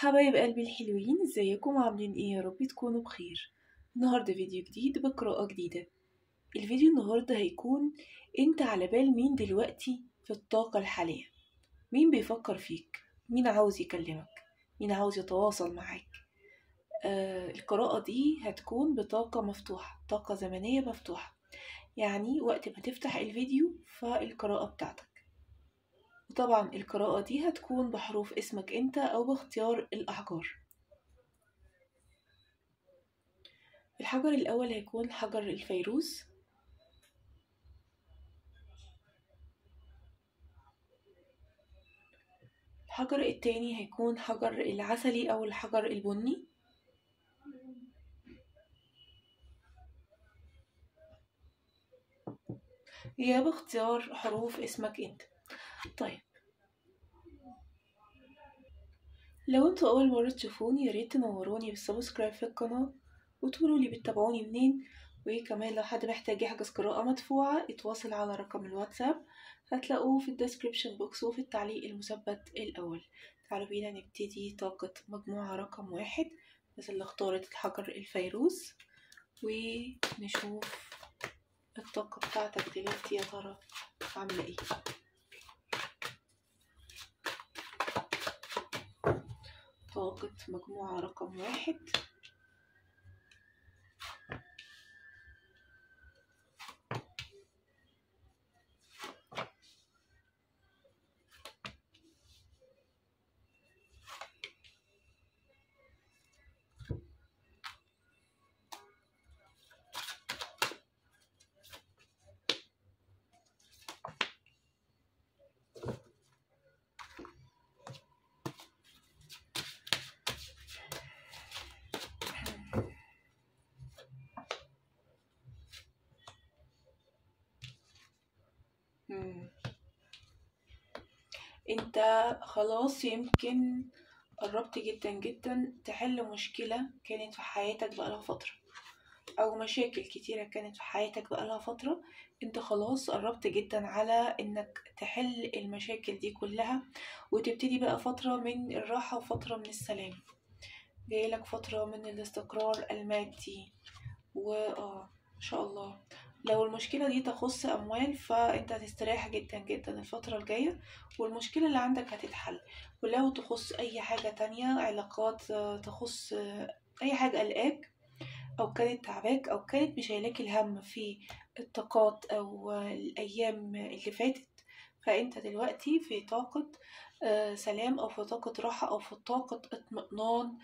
حبايب قلبي الحلوين ازيكم عاملين ايه يا رب تكونوا بخير النهاردة فيديو جديد بقراءة جديدة الفيديو النهاردة هيكون انت على بال مين دلوقتي في الطاقة الحالية مين بيفكر فيك مين عاوز يكلمك مين عاوز يتواصل معاك آه القراءة دي هتكون بطاقة مفتوحة طاقة زمنية مفتوحة يعني وقت ما تفتح الفيديو فالقراءة بتاعتك وطبعا القراءة دي هتكون بحروف اسمك انت او باختيار الاحجار الحجر الاول هيكون حجر الفيروز الحجر التاني هيكون حجر العسلي او الحجر البني يا باختيار حروف اسمك انت طيب لو انتوا اول مرة تشوفوني ياريت تنوروني بالسبسكرايب في القناة وتقولوا لي بتتابعوني منين وكمان لو حد محتاج يحجز قراءة مدفوعة اتواصل على رقم الواتساب هتلاقوه في الديسكريبشن بوكس وفي التعليق المثبت الأول تعالوا بينا نبتدي طاقة مجموعة رقم واحد الناس اللي اختارت الحجر الفيروز ونشوف الطاقة بتاعتك دلوقتي يا ترى عاملة ايه طاقة مجموعة رقم واحد مم. انت خلاص يمكن قربت جدا جدا تحل مشكلة كانت في حياتك بقالها فترة او مشاكل كتيرة كانت في حياتك بقالها فترة انت خلاص قربت جدا على انك تحل المشاكل دي كلها وتبتدي بقى فترة من الراحة وفترة من السلام جايلك فترة من الاستقرار المادي و اه ما شاء الله لو المشكلة دي تخص أموال فأنت هتستريح جدا جدا الفترة الجاية والمشكلة اللي عندك هتتحل ولو تخص أي حاجة تانية علاقات آه، تخص آه، أي حاجة قلقاك أو كانت تعباك أو كانت مشايلاك الهم في الطاقات أو آه، الأيام اللي فاتت فأنت دلوقتي في طاقة آه، سلام أو في طاقة راحة أو في طاقة اطمئنان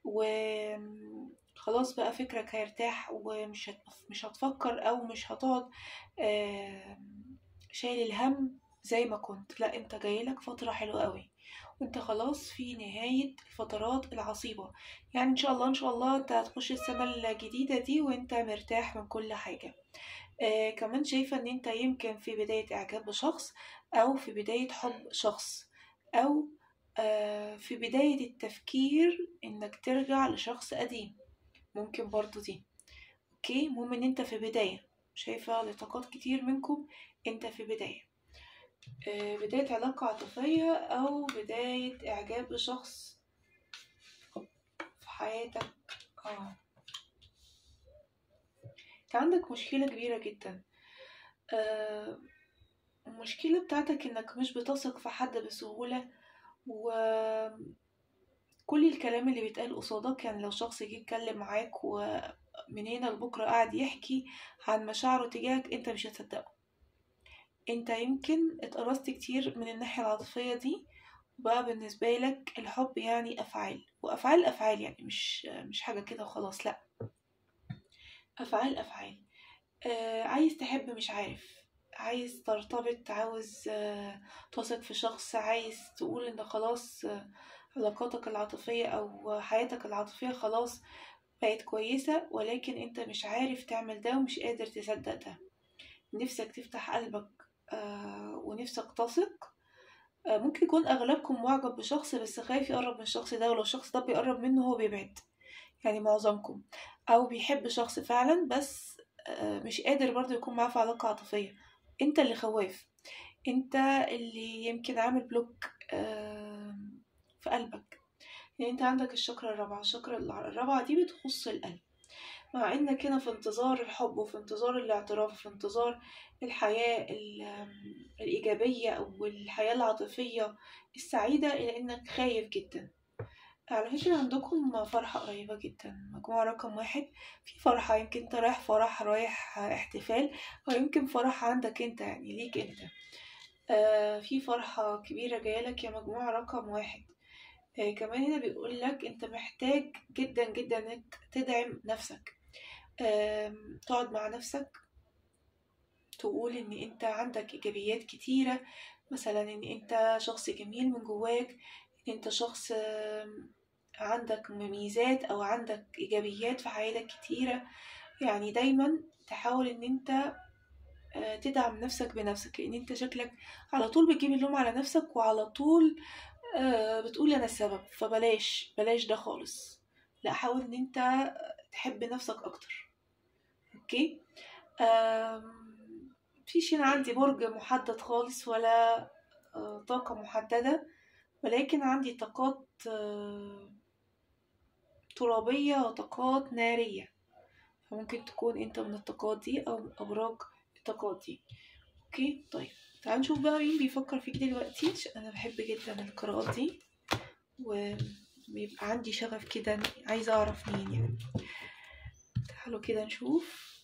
وخلاص بقى فكرك هيرتاح ومش هت... مش هتفكر أو مش هتقعد آه، شايل الهم زي ما كنت لا انت جايلك فترة حلوة قوي وانت خلاص في نهاية الفترات العصيبة يعني ان شاء الله ان شاء الله انت هتخش السنة الجديدة دي وانت مرتاح من كل حاجة آه كمان شايفة ان انت يمكن في بداية اعجاب بشخص او في بداية حب شخص او آه في بداية التفكير انك ترجع لشخص قديم ممكن برضو دي اوكي المهم ان انت في بداية شايفة لطاقات كتير منكم انت في بداية آه، بداية علاقة عاطفية أو بداية إعجاب بشخص في حياتك اه كان عندك مشكلة كبيرة جدا آه، المشكلة بتاعتك إنك مش بتثق في حد بسهولة وكل الكلام اللي بيتقال قصادك يعني لو شخص جه يتكلم معاك ومن هنا لبكرة قاعد يحكي عن مشاعره تجاهك انت مش هتصدقه انت يمكن اتقرصت كتير من الناحية العاطفية دي وبقى بالنسبة لك الحب يعني أفعال وأفعال أفعال يعني مش مش حاجة كده وخلاص لأ أفعال أفعال آه عايز تحب مش عارف عايز ترتبط عاوز آه تثق في شخص عايز تقول إن خلاص آه علاقاتك العاطفية أو حياتك العاطفية خلاص بقت كويسة ولكن انت مش عارف تعمل ده ومش قادر تصدق ده نفسك تفتح قلبك آه ونفسك تثق آه ممكن يكون أغلبكم معجب بشخص بس خايف يقرب من الشخص ده ولو الشخص ده بيقرب منه هو بيبعد يعني معظمكم أو بيحب شخص فعلا بس آه مش قادر برضه يكون معاه في علاقة عاطفية انت اللي خواف انت اللي يمكن عامل بلوك آه في قلبك يعني انت عندك الشكرة الرابعة الشكرة الرابعة دي بتخص القلب مع انك هنا في انتظار الحب وفي انتظار الاعتراف وفي انتظار الحياة الإيجابية أو الحياة العاطفية السعيدة إلا إنك خايف جدا على فكرة عندكم فرحة قريبة جدا مجموعة رقم واحد في فرحة يمكن انت رايح فرح رايح احتفال أو يمكن فرح عندك انت يعني ليك انت آه في فرحة كبيرة جايلك يا مجموعة رقم واحد آه كمان هنا بيقول لك انت محتاج جدا جدا انك تدعم نفسك آه تقعد مع نفسك تقول ان انت عندك ايجابيات كتيرة مثلا ان انت شخص جميل من جواك ان انت شخص عندك مميزات او عندك ايجابيات في حياتك كتيرة يعني دايما تحاول ان انت آه، تدعم نفسك بنفسك لان انت شكلك على طول بتجيب اللوم على نفسك وعلى طول آه، بتقول انا السبب فبلاش بلاش ده خالص لا حاول ان انت تحب نفسك اكتر اوكي فيش هنا عندي برج محدد خالص ولا آه، طاقة محددة ولكن عندي طاقات ترابية وطاقات نارية فممكن تكون انت من الطاقات دي او ابراج الطاقات دي اوكي طيب تعال نشوف بقى مين بيفكر فيك دلوقتي انا بحب جدا القراءات دي وبيبقى عندي شغف كده عايزة اعرف مين يعني تعالوا كده نشوف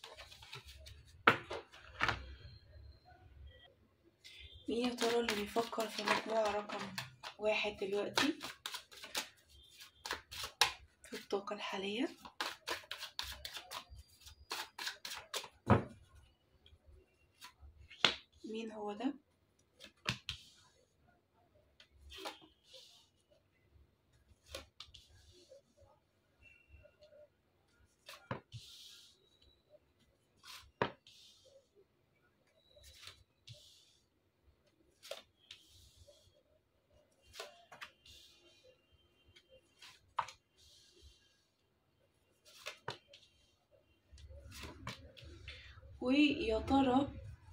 مين يا ترى اللي بيفكر في مجموعة رقم واحد دلوقتي في الطاقة الحالية مين هو ده ويا ترى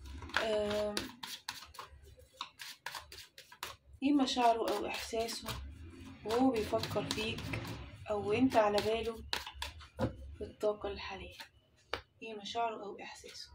ايه مشاعره او احساسه وهو بيفكر فيك او انت على باله في الطاقة الحالية ايه مشاعره او احساسه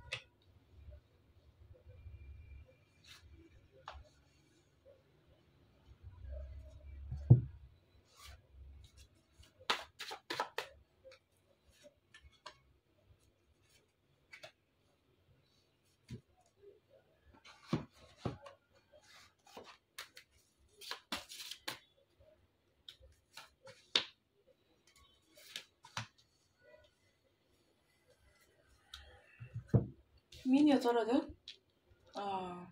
مين يا ترى ده آه.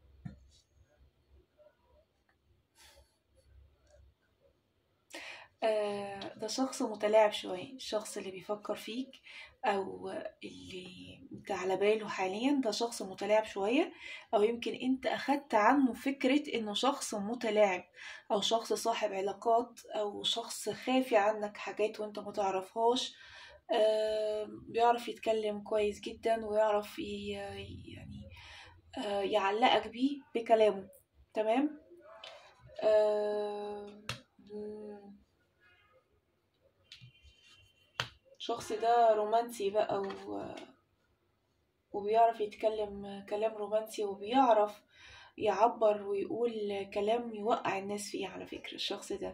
آه ده شخص متلاعب شوية الشخص اللي بيفكر فيك أو اللي انت على باله حاليا ده شخص متلاعب شوية أو يمكن انت أخدت عنه فكرة انه شخص متلاعب أو شخص صاحب علاقات أو شخص خافي عنك حاجات وانت متعرفهاش بيعرف يتكلم كويس جدا ويعرف يعني آه، يعلقك بيه بكلامه تمام الشخص ده رومانسي بقى و... وبيعرف يتكلم كلام رومانسي وبيعرف يعبر ويقول كلام يوقع الناس فيه على فكرة الشخص ده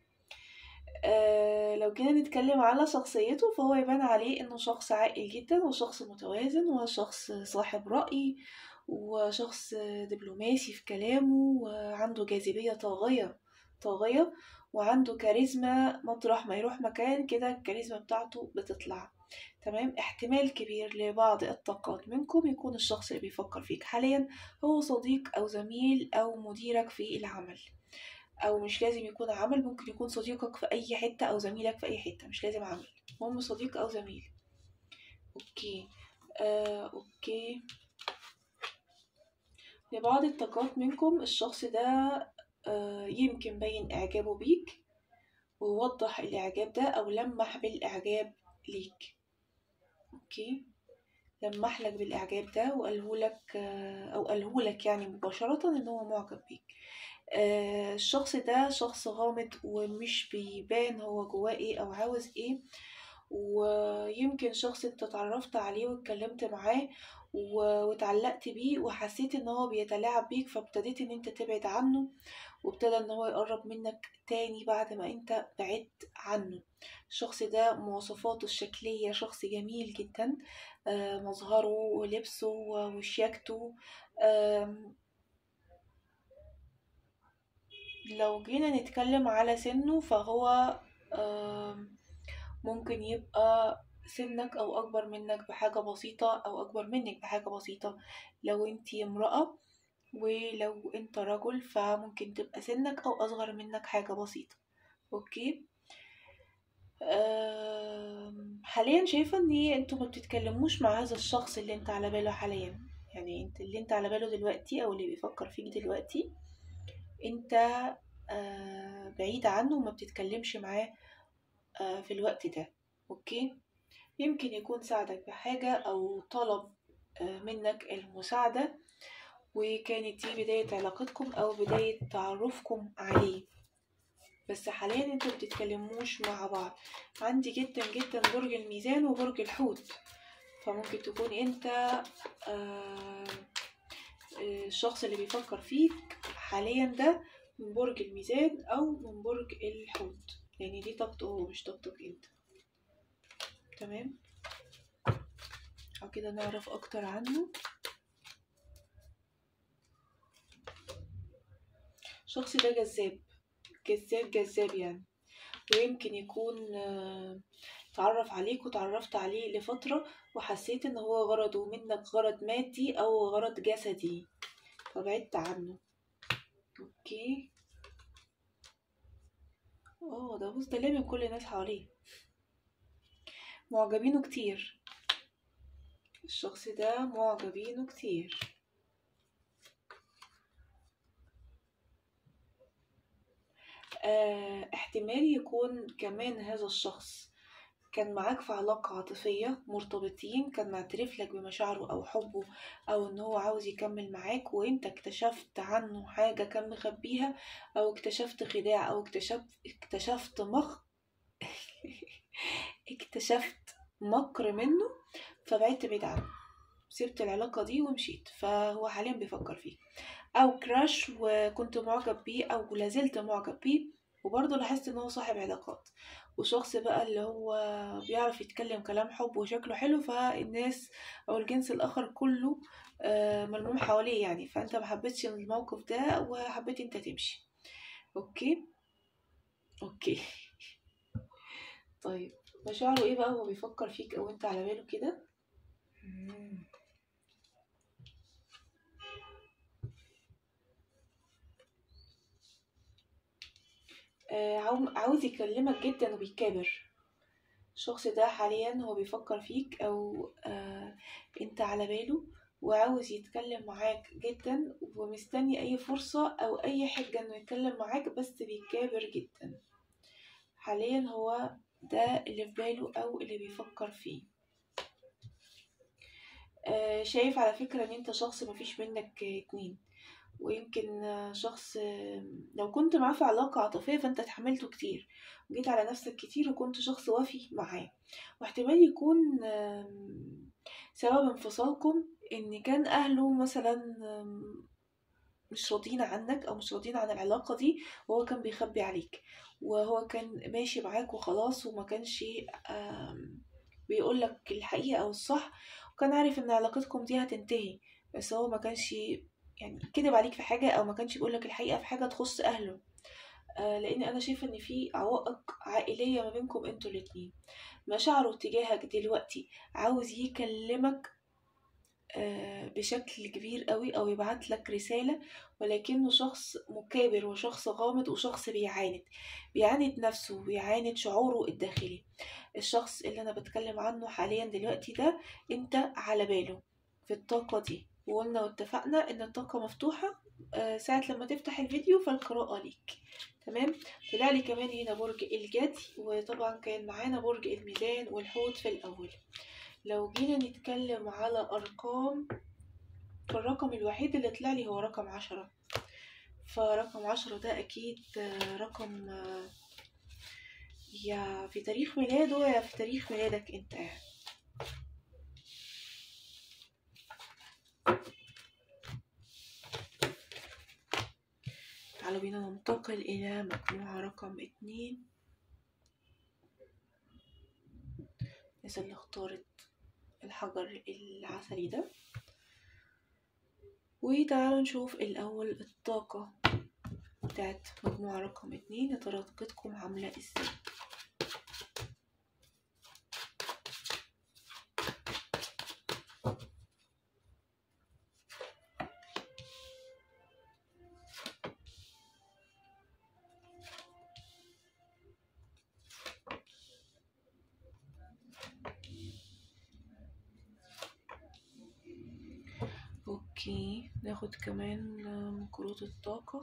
آه لو جينا نتكلم على شخصيته فهو يبان عليه انه شخص عاقل جدا وشخص متوازن وشخص صاحب رأي وشخص دبلوماسي في كلامه وعنده جاذبية طاغية طاغية وعنده كاريزما مطرح ما يروح مكان كده الكاريزما بتاعته بتطلع تمام احتمال كبير لبعض الطاقات منكم يكون الشخص اللي بيفكر فيك حاليا هو صديق أو زميل أو مديرك في العمل او مش لازم يكون عمل ممكن يكون صديقك في اي حتة او زميلك في اي حتة مش لازم عمل المهم صديق او زميل اوكي آه، اوكي لبعض الطاقات منكم الشخص ده آه، يمكن بين اعجابه بيك ووضح الاعجاب ده او لمح بالاعجاب ليك اوكي لمح لك بالاعجاب ده وقاله لك آه، او قاله لك يعني مباشرة ان هو معجب بيك آه الشخص ده شخص غامض ومش بيبان هو جواه ايه او عاوز ايه ويمكن شخص انت اتعرفت عليه واتكلمت معاه واتعلقت بيه وحسيت ان هو بيتلاعب بيك فابتديت ان انت تبعد عنه وابتدى ان هو يقرب منك تاني بعد ما انت بعدت عنه الشخص ده مواصفاته الشكلية شخص جميل جدا آه مظهره ولبسه وشياكته آه لو جينا نتكلم على سنه فهو آه ممكن يبقى سنك او اكبر منك بحاجة بسيطة او اكبر منك بحاجة بسيطة لو انتي امرأة ولو انت رجل فممكن تبقى سنك او اصغر منك حاجة بسيطة اوكي حاليا شايفة ان انتوا ما بتتكلموش مع هذا الشخص اللي انت على باله حاليا يعني انت اللي انت على باله دلوقتي او اللي بيفكر فيك دلوقتي انت بعيد عنه وما بتتكلمش معاه في الوقت ده اوكي يمكن يكون ساعدك بحاجة او طلب منك المساعدة وكانت دي بداية علاقتكم أو بداية تعرفكم عليه بس حاليا انتوا بتتكلموش مع بعض عندي جدا جدا برج الميزان وبرج الحوت فممكن تكون انت آه الشخص اللي بيفكر فيك حاليا ده من برج الميزان او من برج الحوت يعني دي طاقته هو مش طاقتك انت تمام او كده نعرف اكتر عنه الشخص ده جذاب جذاب جذاب يعني ويمكن يكون تعرف عليك وتعرفت عليه لفترة وحسيت ان هو غرضه منك غرض مادي او غرض جسدي فبعدت عنه اوكي اه ده بص ده لامم كل الناس حواليه معجبينه كتير الشخص ده معجبينه كتير اه احتمال يكون كمان هذا الشخص كان معاك في علاقة عاطفية مرتبطين كان معترف لك بمشاعره أو حبه أو إن هو عاوز يكمل معاك وإنت اكتشفت عنه حاجة كان مخبيها أو اكتشفت خداع أو اكتشفت اكتشفت مخ اكتشفت مكر منه فبعدت بعيد عنه سبت العلاقة دي ومشيت فهو حاليا بيفكر فيه أو كراش وكنت معجب بيه أو لازلت معجب بيه وبرضه لاحظت ان هو صاحب علاقات وشخص بقى اللي هو بيعرف يتكلم كلام حب وشكله حلو فالناس او الجنس الاخر كله ملموم حواليه يعني فانت ما حبيتش الموقف ده وحبيت انت تمشي اوكي اوكي طيب مشاعره ايه بقى هو بيفكر فيك او انت على باله كده عاوز يكلمك جدا وبيكابر الشخص ده حاليا هو بيفكر فيك او آه انت على باله وعاوز يتكلم معاك جدا ومستني اي فرصة او اي حاجة انه يتكلم معاك بس بيكابر جدا حاليا هو ده اللي في باله او اللي بيفكر فيه آه شايف على فكرة ان انت شخص مفيش منك اتنين ويمكن شخص لو كنت معاه في علاقة عاطفية فانت اتحملته كتير وجيت على نفسك كتير وكنت شخص وفي معاه واحتمال يكون سبب انفصالكم ان كان اهله مثلا مش راضيين عنك او مش راضيين عن العلاقة دي وهو كان بيخبي عليك وهو كان ماشي معاك وخلاص وما كانش بيقولك الحقيقة او الصح وكان عارف ان علاقتكم دي هتنتهي بس هو ما كانش يعني كذب عليك في حاجة أو ما كانش بيقولك الحقيقة في حاجة تخص أهله آه لأن أنا شايفة إن في عوائق عائلية ما بينكم انتوا الاتنين مشاعره تجاهك دلوقتي عاوز يكلمك آه بشكل كبير قوي أو يبعت لك رسالة ولكنه شخص مكابر وشخص غامض وشخص بيعاند بيعاند نفسه بيعاند شعوره الداخلي الشخص اللي أنا بتكلم عنه حاليا دلوقتي ده أنت على باله في الطاقة دي وقلنا واتفقنا ان الطاقة مفتوحة آه ساعة لما تفتح الفيديو فالقراءة ليك تمام طلع لي كمان هنا برج الجدي وطبعا كان معانا برج الميزان والحوت في الاول لو جينا نتكلم على ارقام فالرقم الوحيد اللي طلع لي هو رقم عشرة فرقم عشرة ده أكيد آه، رقم آه، يا في تاريخ ميلاده يا في تاريخ ميلادك انت يعني تعالوا بينا ننتقل إلى مجموعة رقم اتنين الناس اللي اختارت الحجر العسلي ده وتعالوا نشوف الأول الطاقة بتاعت مجموعة رقم اتنين يا ترى طاقتكم عاملة ازاي اوكي ناخد كمان من كروت الطاقة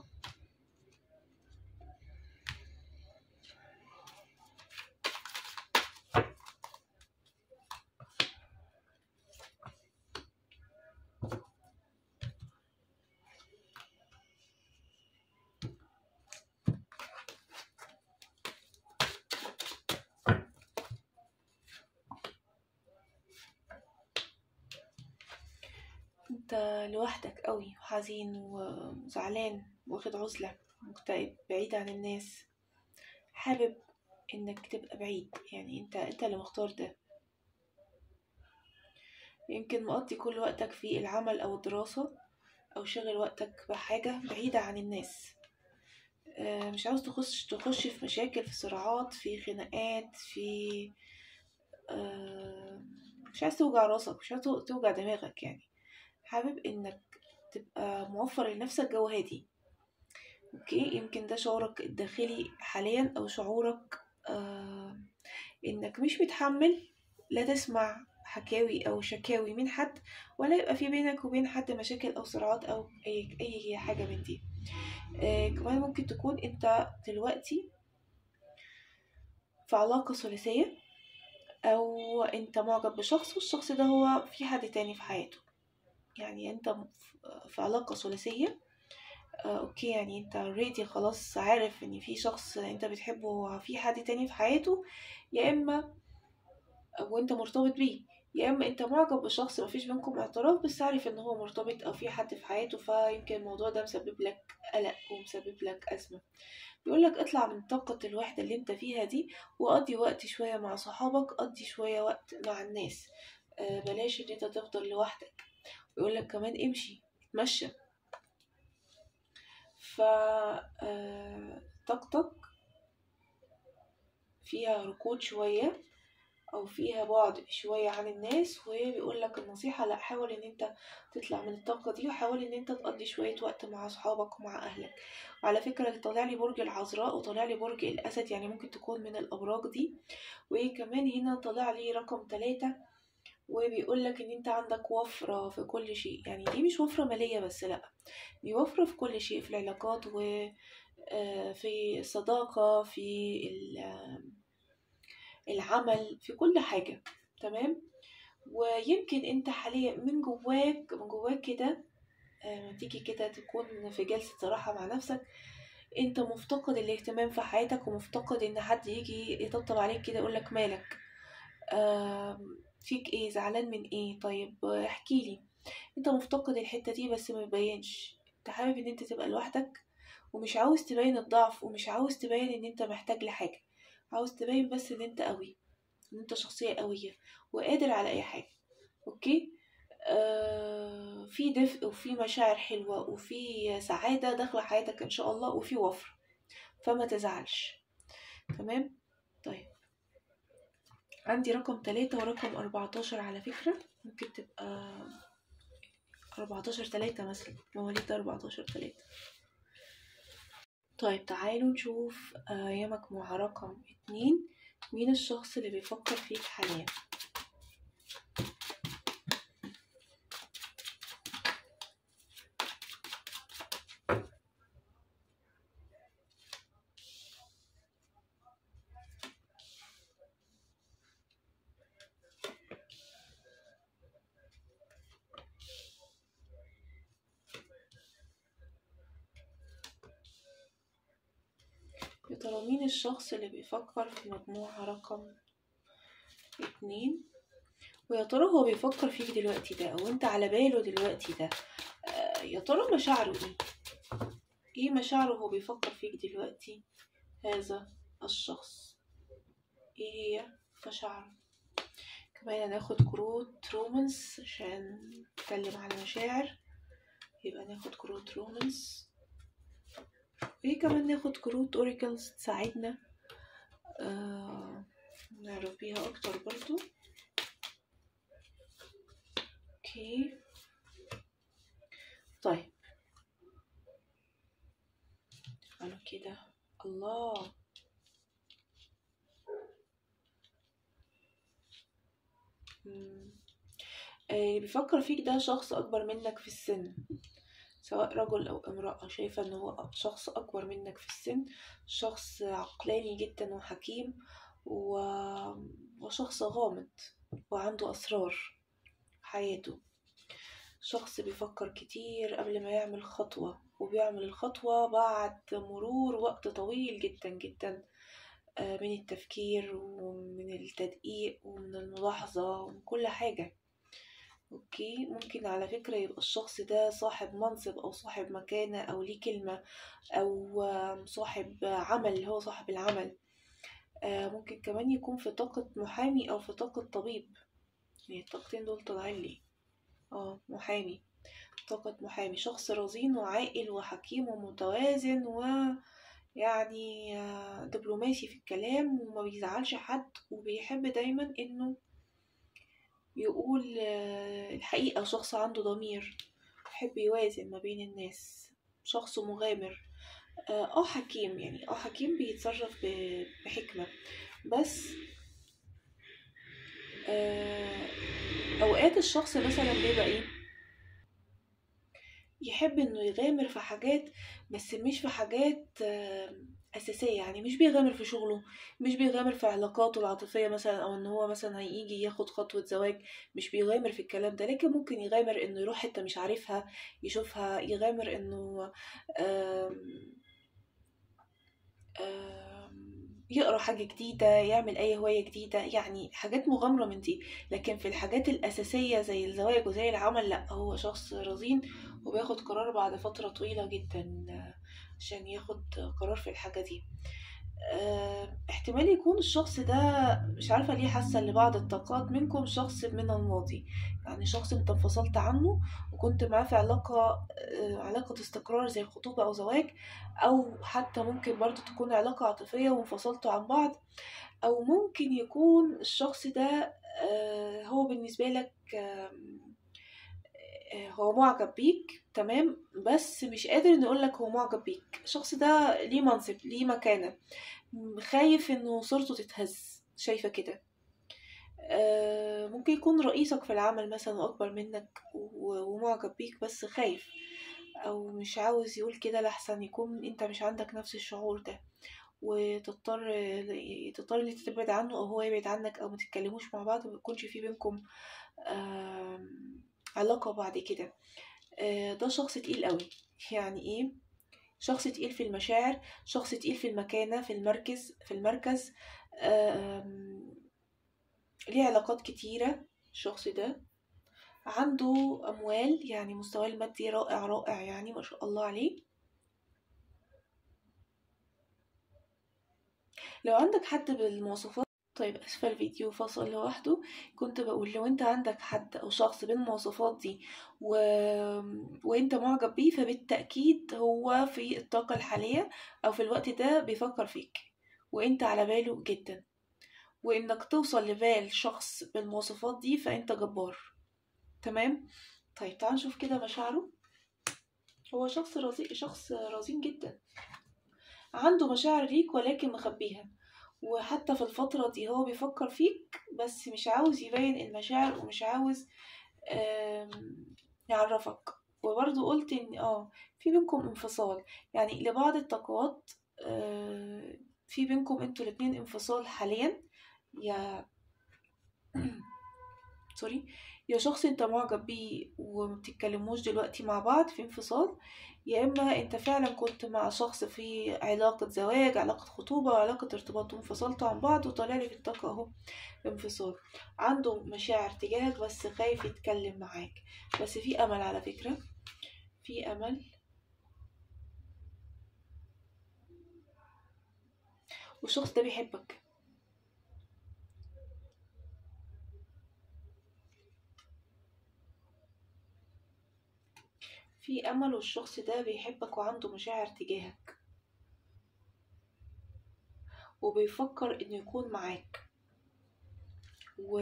انت لوحدك قوي حزين وزعلان واخد عزلة مكتئب بعيد عن الناس حابب انك تبقى بعيد يعني انت انت اللي مختار ده يمكن مقضي كل وقتك في العمل او الدراسة او شغل وقتك بحاجة بعيدة عن الناس آه، مش عاوز تخش تخش في مشاكل في صراعات في خناقات في آه، مش عايز توجع راسك مش عايز توجع دماغك يعني حابب انك تبقى موفر لنفسك جو هادي اوكي يمكن ده شعورك الداخلي حاليا او شعورك آه انك مش متحمل لا تسمع حكاوي او شكاوي من حد ولا يبقى في بينك وبين حد مشاكل او صراعات او اي اي حاجه من دي آه كمان ممكن تكون انت دلوقتي في علاقه ثلاثيه او انت معجب بشخص والشخص ده هو في حد تاني في حياته يعني انت في علاقة ثلاثية آه، اوكي يعني انت اوريدي خلاص عارف ان في شخص انت بتحبه في حد تاني في حياته يا اما وانت مرتبط بيه يا اما انت معجب بشخص مفيش بينكم اعتراف بس عارف ان هو مرتبط او في حد في حياته فيمكن الموضوع ده مسبب لك قلق ومسبب لك ازمه بيقول لك اطلع من طاقة الوحدة اللي انت فيها دي وقضي وقت شوية مع صحابك قضي شوية وقت مع الناس آه، بلاش ان انت تفضل لوحدك يقول لك كمان امشي اتمشى ف آه، طاقتك فيها ركود شوية او فيها بعد شوية عن الناس وبيقول لك النصيحة لا حاول ان انت تطلع من الطاقة دي وحاول ان انت تقضي شوية وقت مع اصحابك ومع اهلك وعلى فكرة طالع لي برج العذراء وطالع لي برج الاسد يعني ممكن تكون من الابراج دي وكمان هنا طالع لي رقم ثلاثة وبيقول لك ان انت عندك وفرة في كل شيء يعني دي مش وفرة مالية بس لا دي وفرة في كل شيء في العلاقات و آه، في الصداقة في العمل في كل حاجة تمام ويمكن انت حاليا من جواك من جواك كده آه، تيجي كده تكون في جلسة صراحة مع نفسك انت مفتقد الاهتمام في حياتك ومفتقد ان حد يجي يطبطب عليك كده يقولك مالك فيك ايه زعلان من ايه طيب احكي لي انت مفتقد الحته دي بس ما يبينش انت حابب ان انت تبقى لوحدك ومش عاوز تبين الضعف ومش عاوز تبين ان انت محتاج لحاجه عاوز تبين بس ان انت قوي ان انت شخصيه قويه وقادر على اي حاجه اوكي آه في دفء وفي مشاعر حلوه وفي سعاده داخله حياتك ان شاء الله وفي وفر فما تزعلش تمام طيب عندي رقم تلاتة ورقم أربعتاشر على فكرة ممكن تبقى أربعتاشر تلاتة مثلا مواليد أربعتاشر تلاتة طيب تعالوا نشوف آه، يا مجموعة رقم اتنين مين الشخص اللي بيفكر فيك حاليا يا ترى مين الشخص اللي بيفكر في مجموعة رقم اتنين ويا ترى هو بيفكر فيك دلوقتي ده او انت على باله دلوقتي ده آه يا ترى مشاعره ايه ايه مشاعره هو بيفكر فيك دلوقتي هذا الشخص ايه هي مشاعره كمان هناخد كروت رومانس عشان نتكلم عن المشاعر يبقى ناخد كروت رومانس وايه كمان ناخد كروت اوريكلز تساعدنا آه نعرف بيها اكتر برضو اوكي طيب قالوا كده الله مم. آه، اللي بيفكر فيك ده شخص أكبر منك في السن سواء رجل أو امرأة شايفة إن هو شخص أكبر منك في السن شخص عقلاني جدا وحكيم و... وشخص غامض وعنده أسرار في حياته شخص بيفكر كتير قبل ما يعمل خطوة وبيعمل الخطوة بعد مرور وقت طويل جدا جدا آه، من التفكير ومن التدقيق ومن الملاحظة ومن كل حاجة اوكي ممكن على فكرة يبقى الشخص ده صاحب منصب او صاحب مكانة او ليه كلمة او آم، صاحب عمل هو صاحب العمل آه، ممكن كمان يكون في طاقة محامي او في طاقة طبيب يعني الطاقتين دول طالعين لي اه محامي طاقة محامي شخص رزين وعاقل وحكيم ومتوازن ويعني آه، دبلوماسي في الكلام وما بيزعلش حد وبيحب دايما انه يقول آه، الحقيقة شخص عنده ضمير يحب يوازن ما بين الناس شخص مغامر اه آه، حكيم يعني اه حكيم بيتصرف ب- بحكمة بس آه، اوقات الشخص مثلا بيبقى ايه يحب انه يغامر في حاجات بس مش في حاجات آه، اساسيه يعني مش بيغامر في شغله مش بيغامر في علاقاته العاطفيه مثلا او ان هو مثلا هيجي ياخد خطوه زواج مش بيغامر في الكلام ده لكن ممكن يغامر انه يروح حته مش عارفها يشوفها يغامر انه آم، آم، يقرا حاجة جديدة يعمل أي هواية جديدة يعني حاجات مغامرة من دي لكن في الحاجات الأساسية زي الزواج وزي العمل لأ هو شخص رزين وبياخد قرار بعد فترة طويلة جدا آه، عشان ياخد قرار في الحاجة دي آه، احتمال يكون الشخص ده مش عارفة ليه حاسة ان بعض الطاقات منكم شخص من الماضي يعني شخص انت انفصلت عنه وكنت معاه في علاقة آه، علاقة استقرار زي خطوبة أو زواج أو حتى ممكن برضو تكون علاقة عاطفية وانفصلتوا عن بعض أو ممكن يكون الشخص ده آه، هو بالنسبة لك آم، آه، هو معجب بيك تمام بس مش قادر انه يقولك هو معجب بيك الشخص ده ليه منصب ليه مكانة م- خايف انه صورته تتهز شايفة كده آه، ممكن يكون رئيسك في العمل مثلا وأكبر منك و- ومعجب بيك بس خايف أو مش عاوز يقول كده لحسن يكون انت مش عندك نفس الشعور ده وتضطر تضطر ان انت تبعد عنه او هو يبعد عنك او ما تتكلموش مع بعض وما يكونش في بينكم آم، علاقة بعد كده آه، ده شخص تقيل قوي يعني ايه شخص تقيل في المشاعر شخص تقيل في المكانة في المركز في المركز آم، ليه علاقات كتيرة الشخص ده عنده أموال يعني مستواه المادي رائع رائع يعني ما شاء الله عليه لو عندك حد بالمواصفات طيب أسفل الفيديو فصل لوحده كنت بقول لو انت عندك حد أو شخص بالمواصفات دي و... وانت معجب بيه فبالتأكيد هو في الطاقة الحالية أو في الوقت ده بيفكر فيك وانت على باله جدا وانك توصل لبال شخص بالمواصفات دي فانت جبار تمام طيب تعال نشوف كده مشاعره هو شخص رزين شخص رزين جدا عنده مشاعر ليك ولكن مخبيها وحتى في الفترة دي هو بيفكر فيك بس مش عاوز يبين المشاعر ومش عاوز آم، يعرفك وبرضه قلت ان اه في بينكم انفصال يعني لبعض الطاقات آه، في بينكم انتوا الاتنين انفصال حاليا يا سوري يا شخص انت معجب بيه ومبتتكلموش دلوقتي مع بعض في انفصال يا اما انت فعلا كنت مع شخص في علاقة زواج علاقة خطوبة علاقة ارتباط وانفصلتوا عن بعض وطالع لي في الطاقة اهو انفصال عنده مشاعر تجاهك بس خايف يتكلم معاك بس في امل على فكرة في امل والشخص ده بيحبك في امل والشخص ده بيحبك وعنده مشاعر تجاهك وبيفكر انه يكون معاك و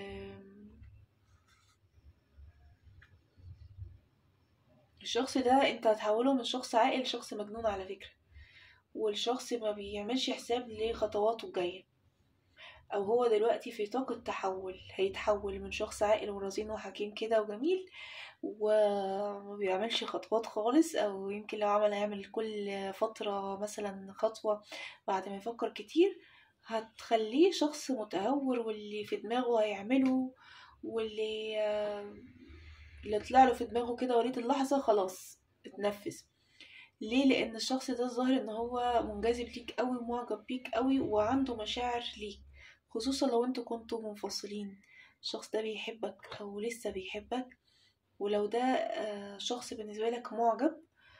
الشخص ده انت هتحوله من شخص عاقل لشخص مجنون على فكرة والشخص ما بيعملش حساب لخطواته الجاية او هو دلوقتي في طاقة تحول هيتحول من شخص عاقل ورزين وحكيم كده وجميل وما بيعملش خطوات خالص او يمكن لو عمل هيعمل كل فترة مثلا خطوة بعد ما يفكر كتير هتخليه شخص متهور واللي في دماغه هيعمله واللي اللي طلع له في دماغه كده وليد اللحظة خلاص اتنفذ ليه لان الشخص ده الظاهر ان هو منجذب ليك قوي ومعجب بيك قوي وعنده مشاعر ليك خصوصا لو انتوا كنتوا منفصلين الشخص ده بيحبك او لسه بيحبك ولو ده شخص بالنسبة لك معجب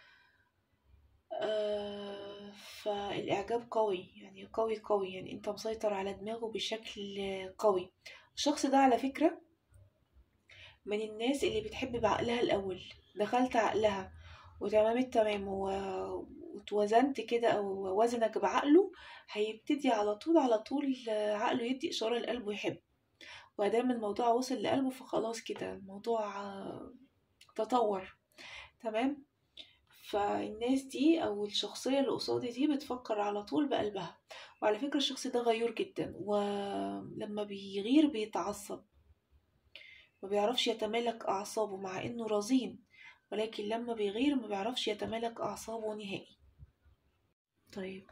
فالإعجاب قوي يعني قوي قوي يعني انت مسيطر على دماغه بشكل قوي الشخص ده على فكرة من الناس اللي بتحب بعقلها الأول دخلت عقلها وتمام التمام وتوازنت كده أو وزنك بعقله هيبتدي على طول على طول عقله يدي إشارة لقلبه يحب وادام الموضوع وصل لقلبه فخلاص كده الموضوع تطور تمام فالناس دي او الشخصيه اللي قصادي دي بتفكر على طول بقلبها وعلى فكره الشخص ده غيور جدا ولما بيغير بيتعصب ما بيعرفش يتمالك اعصابه مع انه رزين ولكن لما بيغير ما بيعرفش يتمالك اعصابه نهائي طيب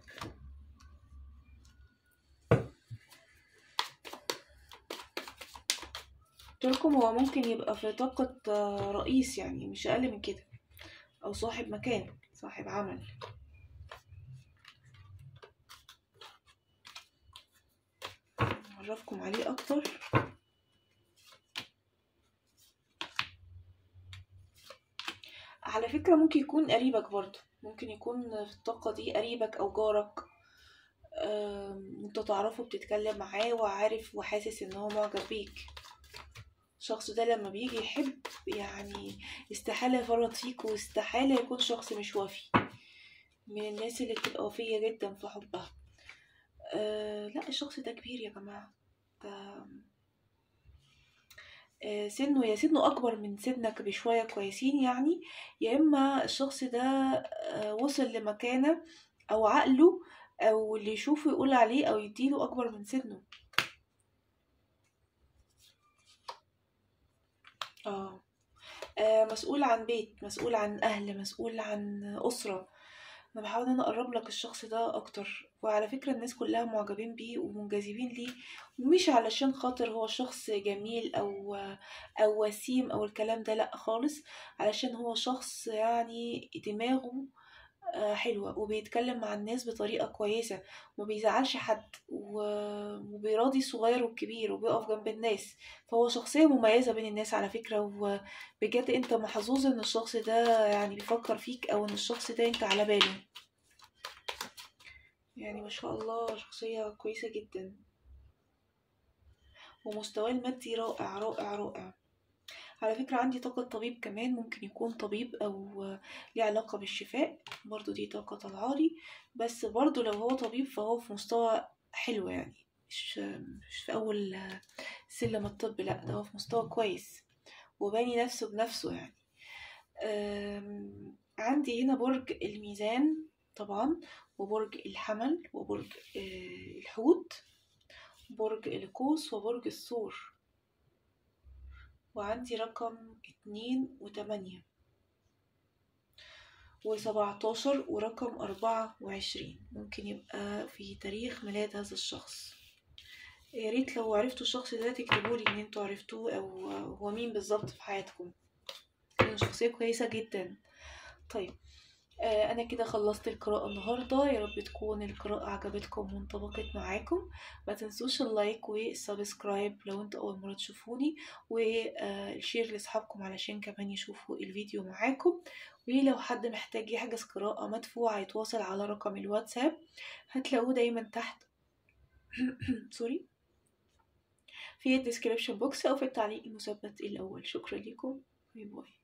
قلتلكم هو ممكن يبقى في طاقة رئيس يعني مش أقل من كده أو صاحب مكان صاحب عمل أعرفكم عليه أكتر على فكرة ممكن يكون قريبك برضه ممكن يكون في الطاقة دي قريبك أو جارك انت تعرفه بتتكلم معاه وعارف وحاسس ان هو معجب بيك الشخص ده لما بيجي يحب يعني استحالة يفرط فيك واستحالة يكون شخص مش وفي من الناس اللي بتبقى وفية جدا في حبها أه لا الشخص ده كبير يا جماعة ده أه سنه يا سنه أكبر من سنك بشوية كويسين يعني يا إما الشخص ده أه وصل لمكانة أو عقله أو اللي يشوفه يقول عليه أو يديله أكبر من سنه اه آه، مسؤول عن بيت مسؤول عن أهل مسؤول عن أسرة أنا بحاول إن أنا أقرب لك الشخص ده أكتر وعلى فكرة الناس كلها معجبين بيه ومنجذبين ليه مش علشان خاطر هو شخص جميل أو أو وسيم أو الكلام ده لأ خالص علشان هو شخص يعني دماغه آه، حلوة وبيتكلم مع الناس بطريقة كويسة ومبيزعلش حد و- وبيراضي الصغير والكبير وبيقف جنب الناس فهو شخصية مميزة بين الناس على فكرة وبجد انت محظوظ ان الشخص ده يعني بيفكر فيك او ان الشخص ده انت على باله يعني ما شاء الله شخصية كويسة جدا ومستواه المادي رائع رائع رائع على فكرة عندي طاقة طبيب كمان ممكن يكون طبيب أو ليه علاقة بالشفاء برضو دي طاقة طلعالي بس برضو لو هو طبيب فهو في مستوى حلو يعني مش مش في أول سلم الطب لأ ده هو في مستوى كويس وباني نفسه بنفسه يعني أم، عندي هنا برج الميزان طبعا وبرج الحمل وبرج آه، الحوت برج القوس وبرج الثور وعندي رقم اتنين وتمانية وسبعتاشر ورقم أربعة وعشرين ممكن يبقى في تاريخ ميلاد هذا الشخص يا ريت لو عرفتوا الشخص ده تكتبولي ان انتوا عرفتوه او هو مين بالظبط في حياتكم لانه شخصية كويسة جدا طيب آه، انا كده خلصت القراءة النهاردة يا رب تكون القراءة عجبتكم وانطبقت معاكم ما تنسوش اللايك والسبسكرايب لو انتوا اول مرة تشوفوني والشير لاصحابكم علشان كمان يشوفوا الفيديو معاكم ولو حد محتاج يحجز قراءة مدفوعة يتواصل على رقم الواتساب هتلاقوه دايما تحت سوري في الديسكريبشن بوكس او في التعليق المثبت الاول شكرا لكم باي باي